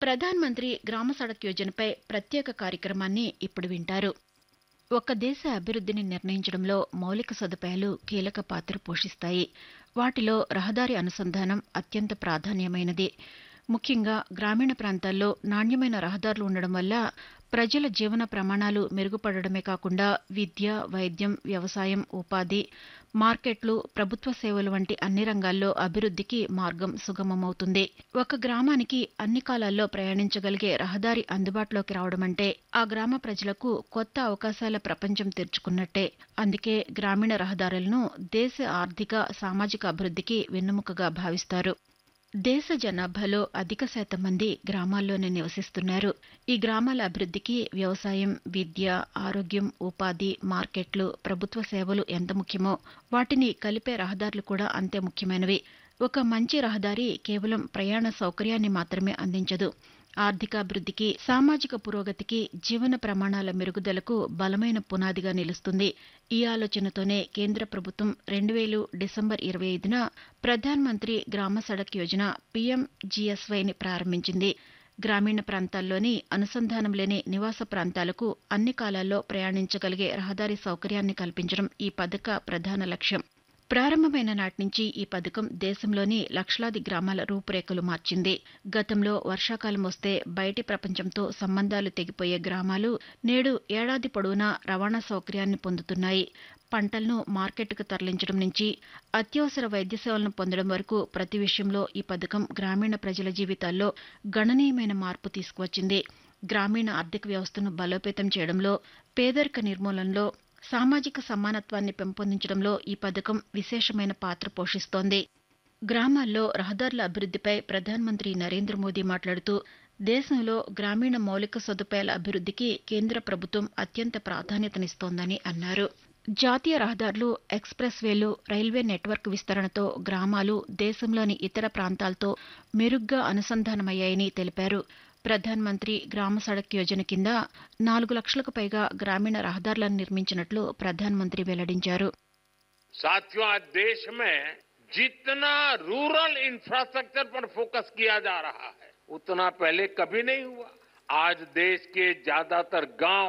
ప్రధాన్ మంత్రి గ్రామ సడక్ యోజనపై ప్రత్యేక కార్యక్రమాన్ని ఇప్పుడు వింటారు ఒక దేశ అభివృద్ధిని నిర్ణయించడంలో మౌలిక సదుపాయాలు కీలక పాత్ర పోషిస్తాయి వాటిలో రహదారి అనుసంధానం అత్యంత ప్రాధాన్యమైనది ముఖ్యంగా గ్రామీణ ప్రాంతాల్లో నాణ్యమైన రహదారులు ఉండడం వల్ల ప్రజల జీవన ప్రమాణాలు మెరుగుపడడమే కాకుండా విద్య వైద్యం వ్యవసాయం ఉపాధి మార్కెట్లు ప్రభుత్వ సేవలు వంటి అన్ని రంగాల్లో అభివృద్ధికి మార్గం సుగమమవుతుంది ఒక గ్రామానికి అన్ని కాలాల్లో ప్రయాణించగలిగే రహదారి అందుబాటులోకి రావడమంటే ఆ గ్రామ ప్రజలకు కొత్త అవకాశాల ప్రపంచం తెరుచుకున్నట్టే అందుకే గ్రామీణ రహదారులను దేశ ఆర్థిక సామాజిక అభివృద్ధికి వెన్నెముకగా భావిస్తారు దేశ జనాభాలో అధిక శాతం మంది గ్రామాల్లోనే నివసిస్తున్నారు ఈ గ్రామాల అభివృద్ధికి వ్యవసాయం విద్య ఆరోగ్యం ఉపాధి మార్కెట్లు ప్రభుత్వ సేవలు ఎంత ముఖ్యమో వాటిని కలిపే రహదారులు కూడా అంతే ముఖ్యమైనవి ఒక మంచి రహదారి కేవలం ప్రయాణ సౌకర్యాన్ని మాత్రమే అందించదు ఆర్థికాభివృద్ధికి సామాజిక పురోగతికి జీవన ప్రమాణాల మెరుగుదలకు బలమైన పునాదిగా నిలుస్తుంది ఈ ఆలోచనతోనే కేంద్ర ప్రభుత్వం రెండు వేలు డిసెంబర్ ఇరవై ఐదున ప్రధాన్ మంత్రి గ్రామ సడక్ యోజన పీఎంజీఎస్వైని ప్రారంభించింది గ్రామీణ ప్రాంతాల్లోని అనుసంధానం లేని నివాస ప్రాంతాలకు అన్ని కాలాల్లో ప్రయాణించగలిగే రహదారి సౌకర్యాన్ని కల్పించడం ఈ పథక ప్రధాన లక్ష్యం ప్రారంభమైన నాటి నుంచి ఈ పథకం దేశంలోని లక్షలాది గ్రామాల రూపురేఖలు మార్చింది గతంలో వర్షాకాలం వస్తే బయటి ప్రపంచంతో సంబంధాలు తెగిపోయే గ్రామాలు నేడు ఏడాది పొడవునా రవాణా సౌకర్యాన్ని పొందుతున్నాయి పంటలను మార్కెట్కు తరలించడం నుంచి అత్యవసర వైద్య సేవలను పొందడం వరకు ప్రతి విషయంలో ఈ పథకం గ్రామీణ ప్రజల జీవితాల్లో గణనీయమైన మార్పు తీసుకువచ్చింది గ్రామీణ ఆర్థిక వ్యవస్థను బలోపేతం చేయడంలో పేదరిక నిర్మూలనలో సామాజిక సమానత్వాన్ని పెంపొందించడంలో ఈ పథకం విశేషమైన పాత్ర పోషిస్తోంది గ్రామాల్లో రహదారుల అభివృద్ధిపై ప్రధానమంత్రి నరేంద్ర మోదీ మాట్లాడుతూ దేశంలో గ్రామీణ మౌలిక సదుపాయాల అభివృద్ధికి కేంద్ర ప్రభుత్వం అత్యంత ప్రాధాన్యతనిస్తోందని అన్నారు జాతీయ రహదారులు ఎక్స్ప్రెస్ వేలు రైల్వే నెట్వర్క్ విస్తరణతో గ్రామాలు దేశంలోని ఇతర ప్రాంతాలతో మెరుగ్గా అనుసంధానమయ్యాయని తెలిపారు ప్రధాన్ మంత్రి గ్రామ సడక్ యోజన కింద నాలుగు లక్షలకు పైగా గ్రామీణ రహదారులను నిర్మించినట్లు ప్రధాన్ మంత్రి వెల్లడించారు साथियों आज देश में जितना रूरल इंफ्रास्ट्रक्चर पर फोकस किया जा रहा है उतना पहले कभी नहीं हुआ आज देश के ज्यादातर गांव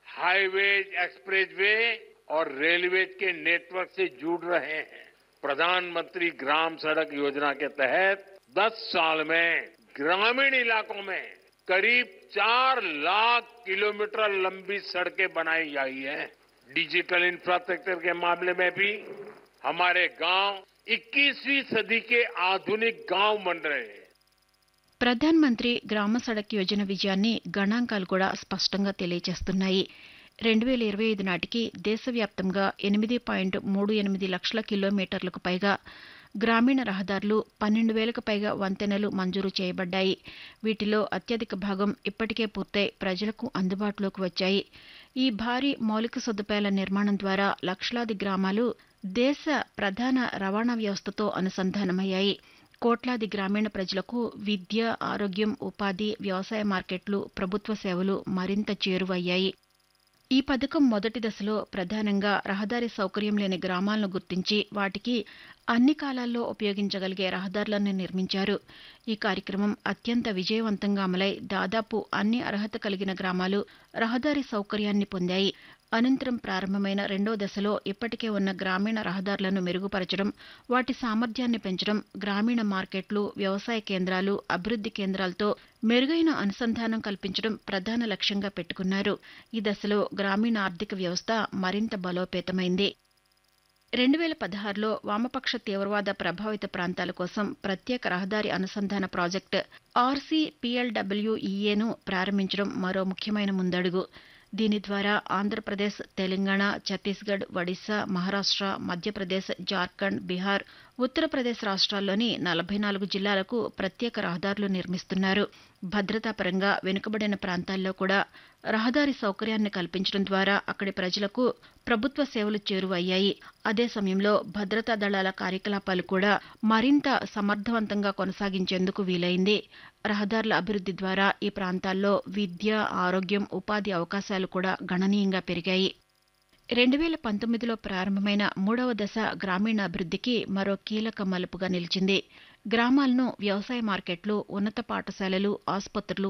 हाईवेज एक्सप्रेसवे और रेलवेज के नेटवर्क से जुड़ रहे हैं प्रधानमंत्री ग्राम सड़क योजना के तहत 10 साल में ग्रामीण इलाकों में करीब चार लाख किलोमीटर लंबी सड़कें बनाई गई हैं डिजिटल इंफ्रास्ट्रक्चर के मामले में भी हमारे गांव 21वीं सदी के आधुनिक गांव बन रहे हैं ప్రధాన్ మంత్రి గ్రామ సడక్ యోజన విజయాన్ని గణాంకాలు కూడా స్పష్టంగా తెలియజేస్తున్నాయి రెండు వేల ఇరవై ఐదు నాటికి దేశవ్యాప్తంగా ఎనిమిది పాయింట్ మూడు ఎనిమిది లక్షల కిలోమీటర్లకు పైగా గ్రామీణ రహదారులు పన్నెండు వేలకు పైగా వంతెనలు మంజూరు చేయబడ్డాయి వీటిలో అత్యధిక భాగం ఇప్పటికే పూర్తయి ప్రజలకు అందుబాటులోకి వచ్చాయి ఈ భారీ మౌలిక సదుపాయాల నిర్మాణం ద్వారా లక్షలాది గ్రామాలు దేశ ప్రధాన రవాణా వ్యవస్థతో అనుసంధానమయ్యాయి కోట్లాది గ్రామీణ ప్రజలకు విద్య ఆరోగ్యం ఉపాధి వ్యవసాయ మార్కెట్లు ప్రభుత్వ సేవలు మరింత చేరువయ్యాయి ఈ పథకం మొదటి దశలో ప్రధానంగా రహదారి సౌకర్యం లేని గ్రామాలను గుర్తించి వాటికి అన్ని కాలాల్లో ఉపయోగించగలిగే రహదారులను నిర్మించారు ఈ కార్యక్రమం అత్యంత విజయవంతంగా అమలై దాదాపు అన్ని అర్హత కలిగిన గ్రామాలు రహదారి సౌకర్యాన్ని పొందాయి అనంతరం ప్రారంభమైన రెండో దశలో ఇప్పటికే ఉన్న గ్రామీణ రహదారులను మెరుగుపరచడం వాటి సామర్థ్యాన్ని పెంచడం గ్రామీణ మార్కెట్లు వ్యవసాయ కేంద్రాలు అభివృద్ధి కేంద్రాలతో మెరుగైన అనుసంధానం కల్పించడం ప్రధాన లక్ష్యంగా పెట్టుకున్నారు ఈ దశలో గ్రామీణ ఆర్థిక వ్యవస్థ మరింత బలోపేతమైంది రెండు వేల పదహారులో వామపక్ష తీవ్రవాద ప్రభావిత ప్రాంతాల కోసం ప్రత్యేక రహదారి అనుసంధాన ప్రాజెక్టు ఆర్సీపీఎల్డబ్ల్యూఈఏను ప్రారంభించడం మరో ముఖ్యమైన ముందడుగు దీని ద్వారా ఆంధ్రప్రదేశ్ తెలంగాణ ఛత్తీస్గఢ్ ఒడిశా మహారాష్ట్ర మధ్యప్రదేశ్ జార్ఖండ్ బీహార్ ఉత్తరప్రదేశ్ రాష్ట్రాల్లోని నలభై నాలుగు జిల్లాలకు ప్రత్యేక రహదారులు నిర్మిస్తున్నారు భద్రతాపరంగా వెనుకబడిన ప్రాంతాల్లో కూడా రహదారి సౌకర్యాన్ని కల్పించడం ద్వారా అక్కడి ప్రజలకు ప్రభుత్వ సేవలు చేరువయ్యాయి అదే సమయంలో భద్రతా దళాల కార్యకలాపాలు కూడా మరింత సమర్థవంతంగా కొనసాగించేందుకు వీలైంది రహదారుల అభివృద్ధి ద్వారా ఈ ప్రాంతాల్లో విద్య ఆరోగ్యం ఉపాధి అవకాశాలు కూడా గణనీయంగా పెరిగాయి రెండు వేల పంతొమ్మిదిలో ప్రారంభమైన మూడవ దశ గ్రామీణాభివృద్ధికి మరో కీలక మలుపుగా నిలిచింది గ్రామాలను వ్యవసాయ మార్కెట్లు ఉన్నత పాఠశాలలు ఆసుపత్రులు